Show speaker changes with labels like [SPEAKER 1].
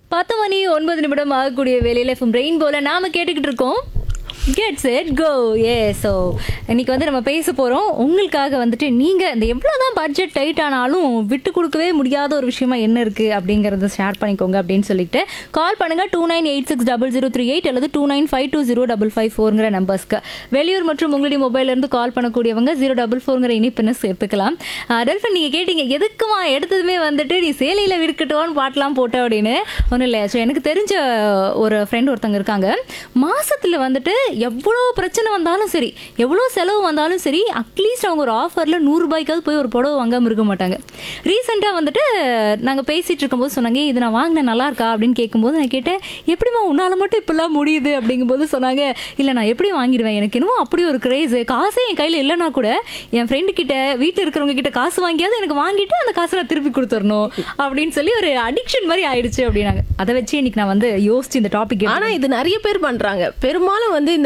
[SPEAKER 1] பத்து மணி ஒன்பது நிமிடம் ஆகக்கூடிய வேலையில இப்போ ரெயின் போல நாம கேட்டுக்கிட்டு இருக்கோம் கெட் செட் கோ ஏ ஸோ இன்னைக்கு வந்து நம்ம பேச போகிறோம் உங்களுக்காக வந்துட்டு நீங்கள் இந்த எவ்வளோ தான் பட்ஜெட் டைட் ஆனாலும் விட்டு கொடுக்கவே முடியாத ஒரு விஷயமா என்ன இருக்குது அப்படிங்கிறத ஷேர் பண்ணிக்கோங்க அப்படின்னு சொல்லிட்டு கால் பண்ணுங்க two nine eight six double zero three eight அல்லது two nine five two zero double five ஃபோருங்கிற நம்பர்ஸ்க்கு வெளியூர் மற்றும் உங்களுடைய மொபைல்லேருந்து கால் பண்ணக்கூடியவங்க ஜீரோ டபுள் ஃபோருங்கிற இனிப்புன்னு சேர்த்துக்கலாம் டெல்ஃபன் நீங்கள் கேட்டீங்க எதுக்குமா எடுத்ததுமே வந்துட்டு நீ சேலையில் விற்கட்டுவான்னு பாட்டெலாம் போட்ட அப்படின்னு ஒன்றும் இல்லை ஸோ எனக்கு தெரிஞ்ச ஒரு ஃப்ரெண்ட் ஒருத்தங்க இருக்காங்க மாசத்துல வந்துட்டு எவ்வளோ பிரச்சனை வந்தாலும் சரி எவ்வளோ செலவு வந்தாலும் சரி அட்லீஸ்ட் அவங்க ஒரு ஆஃபரில் நூறுரூபாய்க்காவது போய் ஒரு புடவை வாங்காமல் இருக்க மாட்டாங்க ரீசெண்டாக வந்துட்டு நாங்கள் பேசிகிட்டு இருக்கும்போது சொன்னாங்க இது நான் வாங்கினேன் நல்லா இருக்கா அப்படின்னு கேட்கும்போது நான் கேட்டேன் எப்படிம்மா உன்னால் மட்டும் இப்படிலாம் முடியுது அப்படிங்கும்போது சொன்னாங்க இல்லை நான் எப்படி வாங்கிடுவேன் எனக்கு என்னமோ அப்படி ஒரு கிரேஸு காசே என் கையில் இல்லைனா கூட என் ஃப்ரெண்டு கிட்ட வீட்டில் இருக்கிறவங்க கிட்ட காசு வாங்கியாவது எனக்கு வாங்கிட்டு அந்த காசை நான் திருப்பி கொடுத்துடணும் அப்படின்னு சொல்லி ஒரு அடிக்ஷன் மாதிரி ஆயிடுச்சு அப்படின்னாங்க அதை வச்சு இன்னைக்கு நான் வந்து யோசிச்சு இந்த டாபிக்
[SPEAKER 2] ஆனா இது நிறைய பேர் பண்றாங்க பெரும்பாலும் வந்து